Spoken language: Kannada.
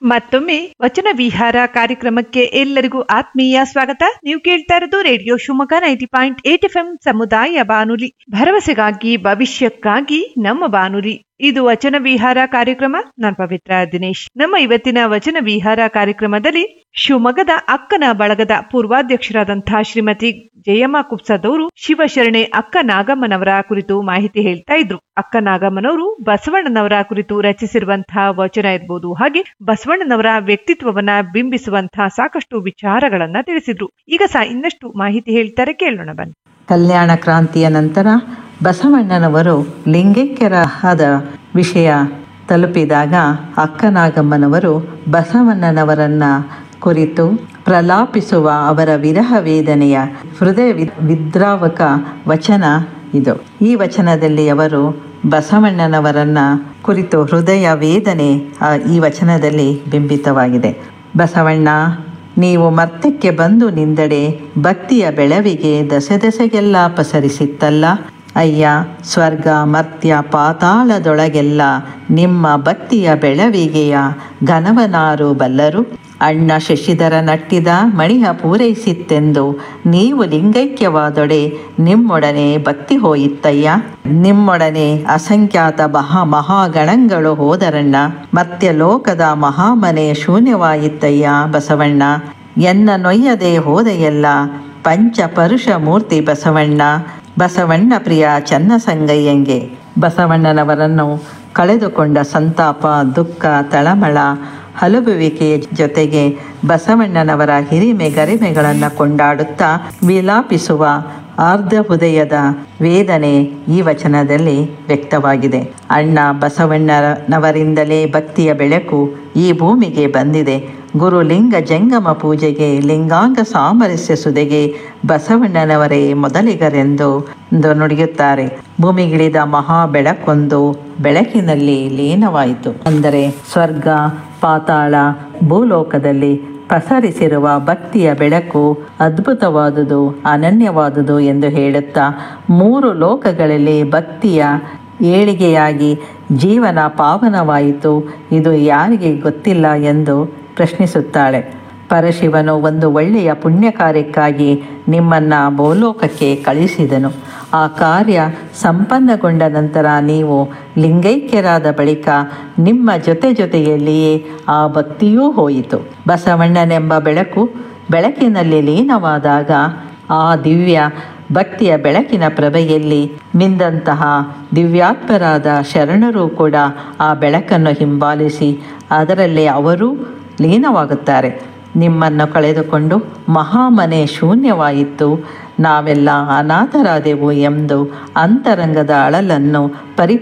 ಮತ್ತೊಮ್ಮೆ ವಚನ ವಿಹಾರ ಕಾರ್ಯಕ್ರಮಕ್ಕೆ ಎಲ್ಲರಿಗೂ ಆತ್ಮೀಯ ಸ್ವಾಗತ ನೀವು ಕೇಳ್ತಾ ಇರೋದು radio Shivamogga ninety point eight F M ಸಮುದಾಯ ಬಾನುಲಿ ಭರವಸೆಗಾಗಿ ಭವಿಷ್ಯಕ್ಕಾಗಿ ನಮ್ಮ ಬಾನುಲಿ ಇದು ವಚನ ವಿಹಾರ ಕಾರ್ಯಕ್ರಮ ನಾನು ಪವಿತ್ರ ದಿನೇಶ್ ನಮ್ಮ ಇವತ್ತಿನ ವಚನ ವಿಹಾರ ಕಾರ್ಯಕ್ರಮದಲ್ಲಿ ಶಿವಮೊಗ್ಗದ ಅಕ್ಕನ ಬಳಗದ ಪೂರ್ವಾಧ್ಯಕ್ಷರಾದಂತಹ ಶ್ರೀಮತಿ ಜಯಮ್ಮ ಕುಪ್ಸದವರು ಶಿವಶರಣೆ ಅಕ್ಕ ನಾಗಮ್ಮನವರ ಕುರಿತು ಮಾಹಿತಿ ಹೇಳ್ತಾ ಇದ್ರು ಅಕ್ಕ ನಾಗಮ್ಮನವರು ಬಸವಣ್ಣನವರ ಕುರಿತು ರಚಿಸಿರುವಂತಹ ವಚನ ಇರ್ಬೋದು ಹಾಗೆ ಬಸವಣ್ಣನವರ ವ್ಯಕ್ತಿತ್ವವನ್ನ ಬಿಂಬಿಸುವಂತಹ ಸಾಕಷ್ಟು ವಿಚಾರಗಳನ್ನ ತಿಳಿಸಿದ್ರು ಈಗ ಸಹ ಇನ್ನಷ್ಟು ಮಾಹಿತಿ ಹೇಳ್ತಾರೆ ಕೇಳೋಣ ಬನ್ನಿ ಕಲ್ಯಾಣ ಕ್ರಾಂತಿಯ ನಂತರ ಬಸವಣ್ಣನವರು ಲಿಂಗೈಕ್ಯರಾದ ವಿಷಯ ತಲುಪಿದಾಗ ಅಕ್ಕನಾಗಮ್ಮನವರು ಬಸವಣ್ಣನವರನ್ನ ಕುರಿತು ಪ್ರಲಾಪಿಸುವ ಅವರ ವಿರಹ ವೇದನೆಯ ಹೃದಯ ವಿ- ವಿದ್ರಾವಕ ವಚನ ಇದು ಈ ವಚನದಲ್ಲಿ ಅವರು ಬಸವಣ್ಣನವರನ್ನ ಕುರಿತು ಹೃದಯ ವೇದನೆ ಆ, ಈ ವಚನದಲ್ಲಿ ಬಿಂಬಿತವಾಗಿದೆ ಬಸವಣ್ಣ ನೀವು ಮರ್ತಕ್ಕೆ ಬಂದು ನಿಂದಡೆ ಭಕ್ತಿಯ ಬೆಳವಿಗೆ ದಸೆ ದಸೆಗೆಲ್ಲ ಪಸರಿಸಿತ್ತಲ್ಲ ಅಯ್ಯ ಸ್ವರ್ಗ ಮರ್ತ್ಯ ಪಾತಾಳದೊಳಗೆಲ್ಲ ನಿಮ್ಮ ಭಕ್ತಿಯ ಬೆಳವಿಗೆಯ ಘನವನಾರು ಬಲ್ಲರು ಅಣ್ಣ ಶಶಿಧರ ನಟ್ಟಿದ ಮಣಿಯ ಪೂರೈಸಿತ್ತೆಂದು ನೀವು ಲಿಂಗೈಕ್ಯವಾದೊಡೆ ನಿಮ್ಮೊಡನೆ ಭಕ್ತಿ ಹೋಯಿತ್ತಯ್ಯ ನಿಮ್ಮೊಡನೆ ಅಸಂಖ್ಯಾತ ಮಹಾ ಮಹಾಗಣಗಳು ಹೋದರಣ್ಣ ಮತ್ತೆ ಲೋಕದ ಮಹಾಮನೆ ಶೂನ್ಯವಾಯಿತ್ತಯ್ಯ ಬಸವಣ್ಣ ಎನ್ನ ನೊಯ್ಯದೆ ಹೋದೆಯಲ್ಲ ಪಂಚ ಪರುಷ ಮೂರ್ತಿ ಬಸವಣ್ಣ ಬಸವಣ್ಣ ಪ್ರಿಯ ಚನ್ನಸಂಗಯ್ಯಂಗೆ ಬಸವಣ್ಣನವರನ್ನು ಕಳೆದುಕೊಂಡ ಸಂತಾಪ ದುಃಖ ತಳಮಳ ಹಲುಬುವಿಕೆಯ ಜೊತೆಗೆ ಬಸವಣ್ಣನವರ ಹಿರಿಮೆ ಗರಿಮೆಗಳನ್ನು ಕೊಂಡಾಡುತ್ತಾ ವಿಲಾಪಿಸುವ ಆರ್ಧ ಹೃದಯದ ವೇದನೆ ಈ ವಚನದಲ್ಲಿ ವ್ಯಕ್ತವಾಗಿದೆ ಅಣ್ಣ ಬಸವಣ್ಣನವರಿಂದಲೇ ಭಕ್ತಿಯ ಬೆಳಕು ಈ ಭೂಮಿಗೆ ಬಂದಿದೆ ಗುರು ಲಿಂಗ ಜಂಗಮ ಪೂಜೆಗೆ ಲಿಂಗಾಂಗ ಸಾಮರಸ್ಯ ಸುದೆಗೆ ಬಸವಣ್ಣನವರೇ ಮೊದಲಿಗರೆಂದು ಎಂದು ನುಡಿಯುತ್ತಾರೆ ಭೂಮಿಗಿಳಿದ ಮಹಾ ಬೆಳಕೊಂದು ಬೆಳಕಿನಲ್ಲಿ ಲೀನವಾಯಿತು ಅಂದರೆ ಸ್ವರ್ಗ ಪಾತಾಳ ಭೂಲೋಕದಲ್ಲಿ ಪಸರಿಸಿರುವ ಭಕ್ತಿಯ ಬೆಳಕು ಅದ್ಭುತವಾದುದು ಅನನ್ಯವಾದುದು ಎಂದು ಹೇಳುತ್ತಾ ಮೂರು ಲೋಕಗಳಲ್ಲಿ ಭಕ್ತಿಯ ಏಳಿಗೆಯಾಗಿ ಜೀವನ ಪಾವನವಾಯಿತು ಇದು ಯಾರಿಗೆ ಗೊತ್ತಿಲ್ಲ ಎಂದು ಪ್ರಶ್ನಿಸುತ್ತಾಳೆ ಪರಶಿವನು ಒಂದು ಒಳ್ಳೆಯ ಪುಣ್ಯ ಕಾರ್ಯಕ್ಕಾಗಿ ನಿಮ್ಮನ್ನು ಬಹುಲೋಕಕ್ಕೆ ಕಳಿಸಿದನು ಆ ಕಾರ್ಯ ಸಂಪನ್ನಗೊಂಡ ನಂತರ ನೀವು ಲಿಂಗೈಕ್ಯರಾದ ಬಳಿಕ ನಿಮ್ಮ ಜೊತೆ ಜೊತೆಯಲ್ಲಿಯೇ ಆ ಭಕ್ತಿಯೂ ಹೋಯಿತು ಬಸವಣ್ಣನೆಂಬ ಬೆಳಕು ಬೆಳಕಿನಲ್ಲಿ ಲೀನವಾದಾಗ ಆ ದಿವ್ಯ ಭಕ್ತಿಯ ಬೆಳಕಿನ ಪ್ರಭೆಯಲ್ಲಿ ಮಿಂದಂತಹ ದಿವ್ಯಾತ್ಮರಾದ ಶರಣರು ಕೂಡ ಆ ಬೆಳಕನ್ನು ಹಿಂಬಾಲಿಸಿ ಅದರಲ್ಲಿ ಅವರೂ ಲೀನವಾಗುತ್ತಾರೆ ನಿಮ್ಮನ್ನು ಕಳೆದುಕೊಂಡು ಮಹಾಮನೆ ಶೂನ್ಯವಾಯಿತು ನಾವೆಲ್ಲ ಅನಾಥರಾದೆವು ಎಂದು ಅಂತರಂಗದ ಅಳಲನ್ನು ಪರಿ